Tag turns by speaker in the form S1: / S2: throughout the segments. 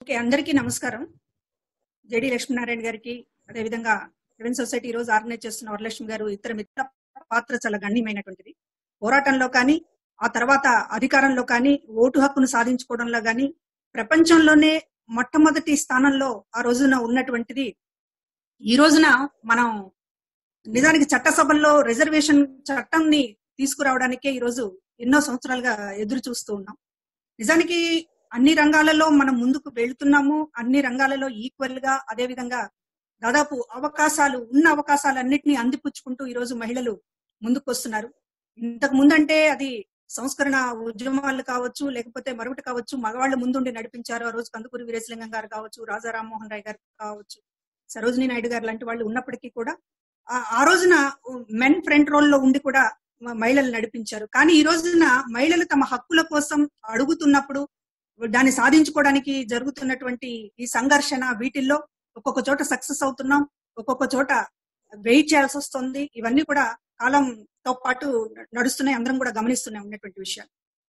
S1: okay అందరికీ నమస్కారం JD Lakshminarayana గారికి అదేవిధంగా సెవెన్ సొసైటీ ఈ రోజు ఆర్గనైజ్ చేస్తున్న వరలక్ష్మి గారు ఇతర మిత్ర పాత్ర చాలా గణనీయమైనటువంటిది పోరాటంలో కానీ ఆ తర్వాత అధికారంలో కానీ ఓటు హక్కును సాధించుకోవడంలో కానీ ప్రపంచంలోనే మొట్టమొదటి స్థానంలో ఆ రోజున ఉన్నటువంటిది ఈ రోజున మనం నిజానికి చట్టసభల్లో రిజర్వేషన్ చట్టాన్ని తీసుకురావడానికే ఈ రోజు ఎన్నో సంవత్సరాలుగా ఎదురు చూస్తూ ఉన్నాం నిజానికి అన్ని రంగాలలో మనం ముందుకు వెళ్తున్నాము అన్ని రంగాలలో ఈక్వల్ గా అదే విధంగా దాదాపు అవకాశాలు ఉన్న అవకాశాలన్నింటినీ అందిపుచ్చుకుంటూ ఈ రోజు మహిళలు ముందుకు వస్తున్నారు ఇంతకు ముందంటే అది సంస్కరణ ఉద్యమాలు కావచ్చు లేకపోతే మరొకటి కావచ్చు మగవాళ్ళు ముందుండి నడిపించారు ఆ రోజు కందుకూరి వీరేశలింగం గారు కావచ్చు రాజా రామ్మోహన్ రాయ్ గారు కావచ్చు సరోజినీ నాయుడు గారు లాంటి వాళ్ళు ఉన్నప్పటికీ కూడా ఆ- ఆ రోజున మెన్ ఫ్రంట్ రోల్ లో ఉండి కూడా మ- మహిళలు నడిపించారు కానీ ఈ రోజున మహిళలు తమ హక్కుల కోసం అడుగుతున్నప్పుడు దాన్ని సాధించుకోవడానికి జరుగుతున్నటువంటి ఈ సంఘర్షణ వీటిల్లో ఒక్కొక్క చోట సక్సెస్ అవుతున్నాం ఒక్కొక్క చోట వెయిట్ చేయాల్సి వస్తుంది ఇవన్నీ కూడా కాలంతో పాటు నడుస్తున్నాయి అందరం కూడా గమనిస్తూనే ఉన్నటువంటి విషయాలు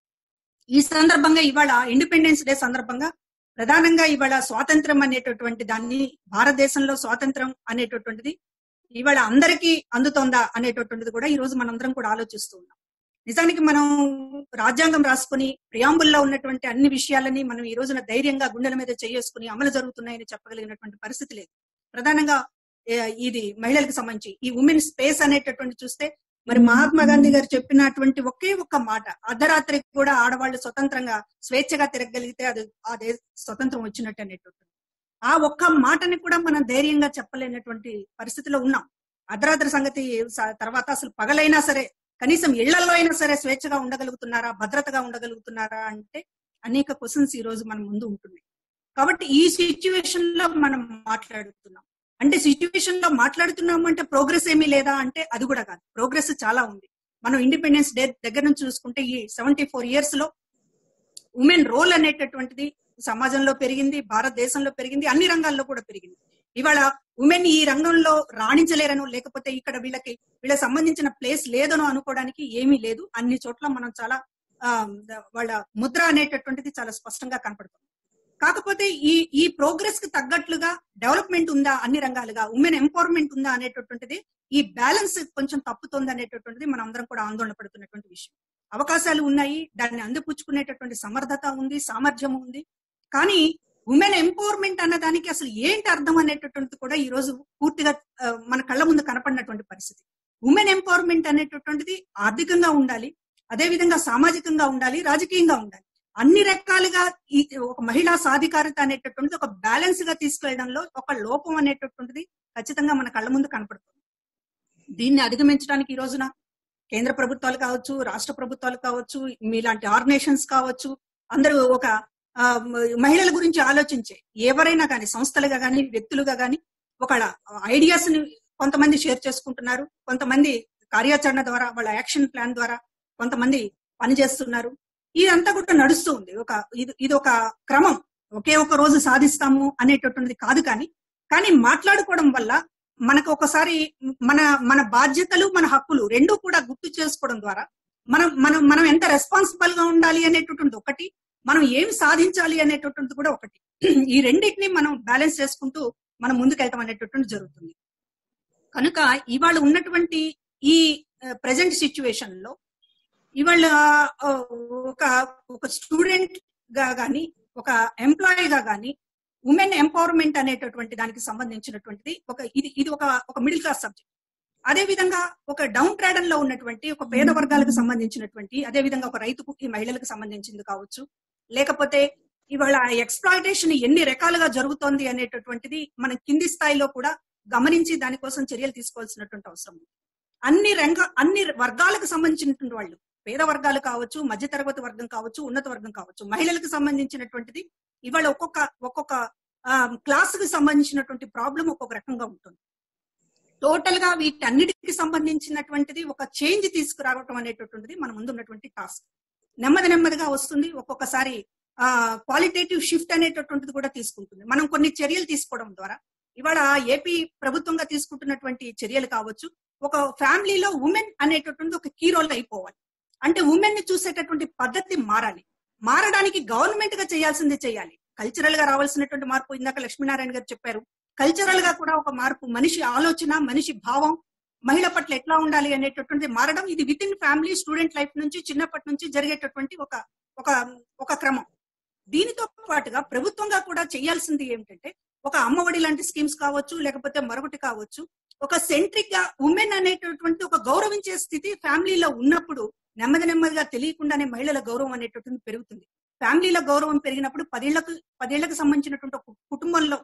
S1: ఈ సందర్భంగా ఇవాళ ఇండిపెండెన్స్ డే సందర్భంగా ప్రధానంగా ఇవాళ స్వాతంత్రం అనేటటువంటి దాన్ని భారతదేశంలో స్వాతంత్రం అనేటటువంటిది ఇవాళ అందరికీ అందుతోందా అనేటటువంటిది కూడా ఈ రోజు మనందరం కూడా ఆలోచిస్తూ ఉన్నాం నిజానికి మనం రాజ్యాంగం రాసుకుని ప్రియాంబుల్లో ఉన్నటువంటి అన్ని విషయాలని మనం ఈ రోజున ధైర్యంగా గుండెల మీద చేసుకుని అమలు జరుగుతున్నాయని చెప్పగలిగినటువంటి పరిస్థితి లేదు ప్రధానంగా ఏ, ఇది మహిళలకు సంబంధించి ఈ ఉమెన్ స్పేస్ అనేటటువంటి చూస్తే మరి మహాత్మా గాంధీ గారు చెప్పినటువంటి ఒకే ఒక్క మాట అర్ధరాత్రి కూడా ఆడవాళ్ళు స్వతంత్రంగా స్వేచ్ఛగా తిరగగలిగితే అది అదే స్వతంత్రం వచ్చినట్టు అనేటటువంటి ఆ ఒక్క మాటని కూడా మనం ధైర్యంగా చెప్పలేనటువంటి పరిస్థితిలో ఉన్నాం అర్ధరాత్రి సంగతి స- తర్వాత అసలు పగలైనా సరే కనీసం ఇళ్లలో అయినా సరే స్వేచ్ఛగా ఉండగలుగుతున్నారా భద్రతగా ఉండగలుగుతున్నారా అంటే అనేక క్వశ్చన్స్ ఈ రోజు మన ముందు ఉంటున్నాయి కాబట్టి ఈ సిచ్యువేషన్ లో మనం మాట్లాడుతున్నాం అంటే సిచ్యువేషన్ లో మాట్లాడుతున్నాము అంటే ప్రోగ్రెస్ ఏమీ లేదా అంటే అది కూడా కాదు ప్రోగ్రెస్ చాలా ఉంది మనం ఇండిపెండెన్స్ డే దగ్గర నుంచి చూసుకుంటే ఈ సెవెంటీ ఫోర్ ఇయర్స్ లో ఉమెన్ రోల్ అనేటటువంటిది సమాజంలో పెరిగింది భారతదేశంలో పెరిగింది అన్ని రంగాల్లో కూడా పెరిగింది ఇవాళ ఉమెన్ ఈ రంగంలో రాణించలేరనో లేకపోతే ఇక్కడ వీళ్ళకి వీళ్ళకి సంబంధించిన ప్లేస్ లేదనో అనుకోవడానికి ఏమీ లేదు అన్ని చోట్ల మనం చాలా ఆ, వాళ్ళ ముద్ర అనేటటువంటిది చాలా స్పష్టంగా కనపడుతుంది కాకపోతే ఈ ఈ ప్రోగ్రెస్ కి తగ్గట్లుగా డెవలప్మెంట్ ఉందా అన్ని రంగాలుగా ఉమెన్ ఎంపవర్మెంట్ ఉందా అనేటటువంటిది ఈ బ్యాలెన్స్ కొంచెం తప్పుతుంది అనేటటువంటిది మనం అందరం కూడా ఆందోళన పడుతున్నటువంటి విషయం అవకాశాలు ఉన్నాయి దాన్ని అందిపుచ్చుకునేటటువంటి సమర్థత ఉంది సామర్థ్యం ఉంది కానీ ఉమెన్ ఎంపవర్మెంట్ అన్నదానికి అసలు ఏంటి అర్థం అనేటటువంటిది కూడా ఈ రోజు పూర్తిగా ఆ, మన కళ్ళ ముందు కనపడినటువంటి పరిస్థితి ఉమెన్ ఎంపవర్మెంట్ అనేటటువంటిది ఆర్థికంగా ఉండాలి అదే విధంగా సామాజికంగా ఉండాలి రాజకీయంగా ఉండాలి అన్ని రకాలుగా ఈ ఒక మహిళా సాధికారత అనేటటువంటిది ఒక బ్యాలెన్స్ గా తీసుకెళ్లడంలో ఒక లోపం అనేటటువంటిది ఖచ్చితంగా మన కళ్ళ ముందు కనపడుతుంది దీన్ని అధిగమించడానికి ఈ రోజున కేంద్ర ప్రభుత్వాలు కావచ్చు రాష్ట్ర ప్రభుత్వాలు కావచ్చు మీలాంటి ఆర్గనైజేషన్స్ కావచ్చు అందరూ ఒక ఆ, మ- మహిళల గురించి ఆలోచించే ఎవరైనా కానీ సంస్థలుగా కానీ వ్యక్తులుగా కానీ ఒక ఐడియాస్ ని కొంతమంది షేర్ చేసుకుంటున్నారు కొంతమంది కార్యాచరణ ద్వారా వాళ్ళ యాక్షన్ ప్లాన్ ద్వారా కొంతమంది పనిచేస్తున్నారు ఇదంతా కూడా నడుస్తూ ఉంది ఒక ఇది ఇది ఒక క్రమం ఒకే ఒక రోజు సాధిస్తాము అనేటటువంటిది కాదు కానీ కానీ మాట్లాడుకోవడం వల్ల మనకు ఒకసారి మన మన బాధ్యతలు మన హక్కులు రెండూ కూడా గుర్తు చేసుకోవడం ద్వారా మనం మనం మనం ఎంత రెస్పాన్సిబుల్ గా ఉండాలి అనేటటువంటిది ఒకటి మనం ఏం సాధించాలి అనేటటువంటిది కూడా ఒకటి ఈ రెండింటిని మనం బ్యాలెన్స్ చేసుకుంటూ మనం ముందుకెళ్తాం అనేటటువంటి జరుగుతుంది కనుక ఇవాళ ఉన్నటువంటి ఈ ప్రజెంట్ సిచ్యువేషన్ లో ఇవాళ ఆ, ఒక ఒక స్టూడెంట్ గా గాని ఒక ఎంప్లాయీ గా గాని ఉమెన్ ఎంపవర్మెంట్ అనేటటువంటి దానికి సంబంధించినటువంటిది ఒక ఇది ఇది ఒక ఒక మిడిల్ క్లాస్ సబ్జెక్ట్ అదే విధంగా ఒక డౌన్ ట్రాడన్ లో ఉన్నటువంటి ఒక పేద వర్గాలకు సంబంధించినటువంటి అదే విధంగా ఒక రైతు ఈ మహిళలకు సంబంధించింది కావచ్చు లేకపోతే ఇవాళ ఎక్స్ప్లాయిటేషన్ ఎన్ని రకాలుగా జరుగుతోంది అనేటటువంటిది మన కింది స్థాయిలో కూడా గమనించి దానికోసం చర్యలు తీసుకోవాల్సినటువంటి అవసరం ఉంది అన్ని రంగ అన్ని వర్గాలకు సంబంధించినటువంటి వాళ్ళు పేద వర్గాలు కావచ్చు మధ్య తరగతి వర్గం కావచ్చు ఉన్నత వర్గం కావచ్చు మహిళలకు సంబంధించినటువంటిది ఇవాళ ఒక్కొక్క ఒక్కొక్క క్లాస్ కి సంబంధించినటువంటి ప్రాబ్లం ఒక్కొక్క రకంగా ఉంటుంది టోటల్ గా వీటన్నిటికి సంబంధించినటువంటిది ఒక చేంజ్ తీసుకురావటం అనేటటువంటిది మన ముందు ఉన్నటువంటి టాస్క్ నెమ్మది నెమ్మదిగా వస్తుంది ఒక్కొక్కసారి ఆ క్వాలిటేటివ్ షిఫ్ట్ అనేటటువంటిది కూడా తీసుకుంటుంది మనం కొన్ని చర్యలు తీసుకోవడం ద్వారా ఇవాళ ఏపీ ప్రభుత్వంగా తీసుకుంటున్నటువంటి చర్యలు కావచ్చు ఒక ఫ్యామిలీలో ఉమెన్ అనేటటువంటి ఒక కీ రోల్ అయిపోవాలి అంటే ఉమెన్ ని చూసేటటువంటి పద్ధతి మారాలి మారడానికి గవర్నమెంట్ గా చేయాల్సింది చేయాలి కల్చరల్ గా రావాల్సినటువంటి మార్పు ఇందాక లక్ష్మీనారాయణ గారు చెప్పారు కల్చరల్ గా కూడా ఒక మార్పు మనిషి ఆలోచన మనిషి భావం మహిళ పట్ల ఎట్లా ఉండాలి అనేటటువంటి మారడం ఇది within family student life నుంచి చిన్నప్పటి నుంచి జరిగేటటువంటి ఒక ఒక ఒక క్రమం దీనితో పాటుగా ప్రభుత్వంగా కూడా చేయాల్సింది ఏమిటంటే ఒక అమ్మఒడి లాంటి స్కీమ్స్ కావచ్చు లేకపోతే మరొకటి కావచ్చు ఒక సెంట్రిక్ గా ఉమెన్ అనేటటువంటి ఒక గౌరవించే స్థితి ఫ్యామిలీలో ఉన్నప్పుడు నెమ్మది నెమ్మదిగా తెలియకుండానే మహిళల గౌరవం అనేటటువంటి పెరుగుతుంది ఫ్యామిలీల గౌరవం పెరిగినప్పుడు పదేళ్లకు పదేళ్లకు సంబంధించినటువంటి ఒక కుటుంబంలో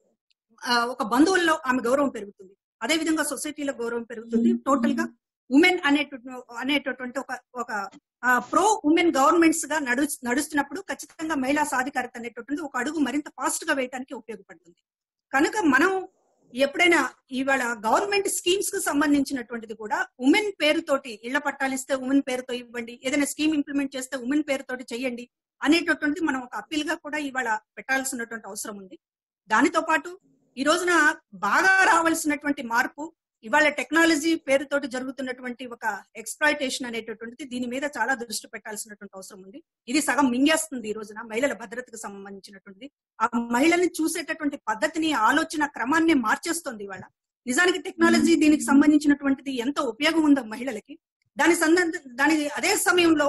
S1: ఆ, ఒక బంధువుల్లో ఆమె గౌరవం పెరుగుతుంది అదే విధంగా సొసైటీలో గౌరవం పెరుగుతుంది టోటల్ గా ఉమెన్ అనేటటువంటి అనేటటువంటి ఒక ఒక ప్రో ఉమెన్ గవర్నమెంట్స్ గా నడు నడుస్తున్నప్పుడు ఖచ్చితంగా మహిళా సాధికారత అనేటటువంటి ఒక అడుగు మరింత ఫాస్ట్ గా వేయడానికి ఉపయోగపడుతుంది కనుక మనం ఎప్పుడైనా ఇవాళ గవర్నమెంట్ స్కీమ్స్ కు సంబంధించినటువంటిది కూడా ఉమెన్ పేరుతోటి ఇళ్ల పట్టాలు ఇస్తే ఉమెన్ పేరుతో ఇవ్వండి ఏదైనా స్కీమ్ ఇంప్లిమెంట్ చేస్తే ఉమెన్ పేరుతోటి చెయ్యండి అనేటటువంటిది మనం ఒక అప్పీల్ గా కూడా ఇవాళ పెట్టాల్సినటువంటి అవసరం ఉంది దానితో పాటు ఈ రోజున బాగా రావాల్సినటువంటి మార్పు ఇవాళ టెక్నాలజీ పేరుతోటి జరుగుతున్నటువంటి ఒక ఎక్స్ప్లాయిటేషన్ అనేటటువంటిది దీని మీద చాలా దృష్టి పెట్టాల్సినటువంటి అవసరం ఉంది ఇది సగం మింగేస్తుంది ఈ రోజున మహిళల భద్రతకు సంబంధించినటువంటిది ఆ మహిళని చూసేటటువంటి పద్ధతిని ఆలోచన క్రమాన్ని మార్చేస్తుంది ఇవాళ నిజానికి టెక్నాలజీ దీనికి సంబంధించినటువంటిది ఎంత ఉపయోగం ఉందో మహిళలకి దాని సందర్భ దాని అదే సమయంలో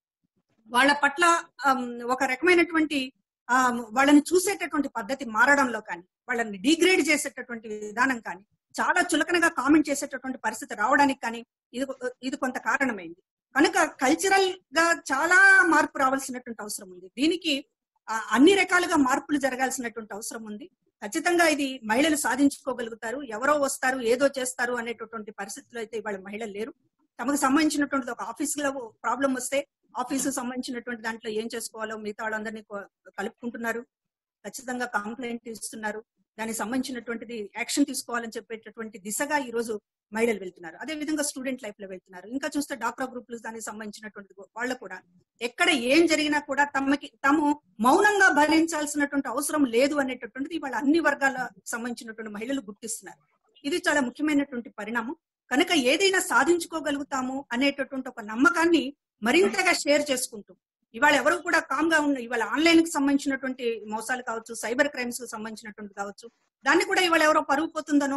S1: వాళ్ళ పట్ల ఆమ్, ఒక రకమైనటువంటి ఆ, వాళ్ళని చూసేటటువంటి పద్ధతి మారడంలో కానీ వాళ్ళని డిగ్రేడ్ చేసేటటువంటి విధానం కానీ చాలా చులకనగా కామెంట్ చేసేటటువంటి పరిస్థితి రావడానికి కానీ ఇది ఇది కొంత కారణమైంది కనుక కల్చరల్ గా చాలా మార్పు రావాల్సినటువంటి అవసరం ఉంది దీనికి ఆ, అన్ని రకాలుగా మార్పులు జరగాల్సినటువంటి అవసరం ఉంది ఖచ్చితంగా ఇది మహిళలు సాధించుకోగలుగుతారు ఎవరో వస్తారు ఏదో చేస్తారు అనేటటువంటి పరిస్థితుల్లో అయితే ఇవాళ మహిళలు లేరు తమకు సంబంధించినటువంటి ఒక ఆఫీస్ లో ప్రాబ్లం వస్తే ఆఫీసు సంబంధించినటువంటి దాంట్లో ఏం చేసుకోవాలో మిగతా వాళ్ళందరినీ కో- కలుపుకుంటున్నారు ఖచ్చితంగా కంప్లైంట్ ఇస్తున్నారు దానికి సంబంధించినటువంటిది యాక్షన్ తీసుకోవాలని చెప్పేటటువంటి దిశగా ఈ రోజు మహిళలు వెళ్తున్నారు అదే విధంగా స్టూడెంట్ లైఫ్ లో వెళ్తున్నారు ఇంకా చూస్తే డాక్టర్ గ్రూపులు దానికి సంబంధించినటువంటి వాళ్ళు కూడా ఎక్కడ ఏం జరిగినా కూడా తమకి తాము మౌనంగా భరించాల్సినటువంటి అవసరం లేదు అనేటటువంటిది వాళ్ళ అన్ని వర్గాల సంబంధించినటువంటి మహిళలు గుర్తిస్తున్నారు ఇది చాలా ముఖ్యమైనటువంటి పరిణామం కనుక ఏదైనా సాధించుకోగలుగుతాము అనేటటువంటి ఒక నమ్మకాన్ని మరింతగా షేర్ చేసుకుంటూ ఇవాళ ఎవరు కూడా కామ్ గా ఉన్న ఇవాళ ఆన్లైన్ కి సంబంధించినటువంటి మోసాలు కావచ్చు సైబర్ క్రైమ్స్ కి సంబంధించినటువంటి కావచ్చు దాన్ని కూడా ఇవాళ ఎవరో పరుగు పోతుందనో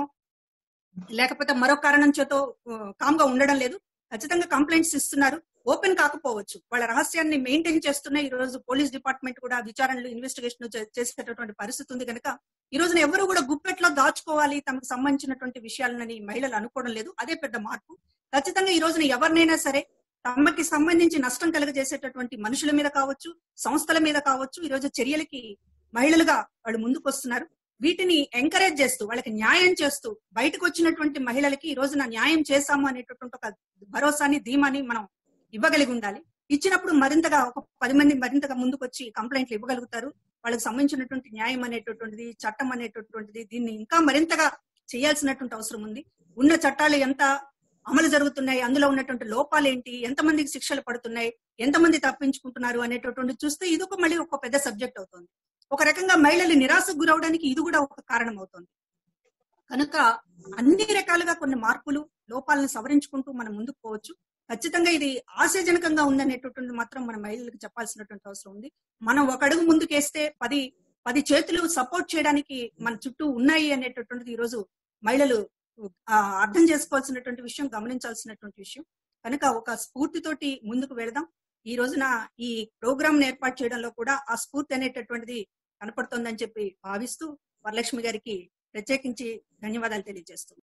S1: లేకపోతే మరో కారణం చేతో కామ్ గా ఉండడం లేదు ఖచ్చితంగా కంప్లైంట్స్ ఇస్తున్నారు ఓపెన్ కాకపోవచ్చు వాళ్ళ రహస్యాన్ని మెయింటైన్ చేస్తున్న ఈ రోజు పోలీస్ డిపార్ట్మెంట్ కూడా విచారణలు ఇన్వెస్టిగేషన్ చేసేటటువంటి పరిస్థితి ఉంది కనుక ఈ రోజున ఎవరు కూడా గుప్పెట్లో దాచుకోవాలి తమకు సంబంధించినటువంటి విషయాలని మహిళలు అనుకోవడం లేదు అదే పెద్ద మార్పు ఖచ్చితంగా ఈ రోజున ఎవరినైనా సరే తమకి సంబంధించి నష్టం కలుగజేసేటటువంటి మనుషుల మీద కావచ్చు సంస్థల మీద కావచ్చు ఈ రోజు చర్యలకి మహిళలుగా వాళ్ళు ముందుకు వస్తున్నారు వీటిని ఎంకరేజ్ చేస్తూ వాళ్ళకి న్యాయం చేస్తూ బయటకు వచ్చినటువంటి మహిళలకి ఈ రోజున న్యాయం చేశాము అనేటటువంటి ఒక భరోసాని ధీమాని మనం ఇవ్వగలిగి ఉండాలి ఇచ్చినప్పుడు మరింతగా ఒక పది మంది మరింతగా ముందుకు వచ్చి కంప్లైంట్లు ఇవ్వగలుగుతారు వాళ్ళకి సంబంధించినటువంటి న్యాయం అనేటటువంటిది చట్టం అనేటటువంటిది దీన్ని ఇంకా మరింతగా చేయాల్సినటువంటి అవసరం ఉంది ఉన్న చట్టాలు ఎంత అమలు జరుగుతున్నాయి అందులో ఉన్నటువంటి లోపాలు ఏంటి ఎంతమందికి శిక్షలు పడుతున్నాయి ఎంతమంది తప్పించుకుంటున్నారు అనేటటువంటి చూస్తే ఇది ఒక మళ్ళీ ఒక పెద్ద సబ్జెక్ట్ అవుతుంది ఒక రకంగా మహిళలు నిరాశకు గురవడానికి ఇది కూడా ఒక కారణం అవుతుంది కనుక అన్ని రకాలుగా కొన్ని మార్పులు లోపాలను సవరించుకుంటూ మనం ముందుకు పోవచ్చు ఖచ్చితంగా ఇది ఆశాజనకంగా ఉందనేటటువంటి మాత్రం మన మహిళలకు చెప్పాల్సినటువంటి అవసరం ఉంది మనం ఒక అడుగు ముందుకేస్తే పది పది చేతులు సపోర్ట్ చేయడానికి మన చుట్టూ ఉన్నాయి అనేటటువంటిది ఈ రోజు మహిళలు ఆ, అర్థం చేసుకోవాల్సినటువంటి విషయం గమనించాల్సినటువంటి విషయం కనుక ఒక స్ఫూర్తితోటి ముందుకు వెళదాం ఈ రోజున ఈ ప్రోగ్రామ్ ఏర్పాటు చేయడంలో కూడా ఆ స్ఫూర్తి అనేటటువంటిది కనపడుతోందని చెప్పి భావిస్తూ వరలక్ష్మి గారికి ప్రత్యేకించి ధన్యవాదాలు తెలియజేస్తున్నాను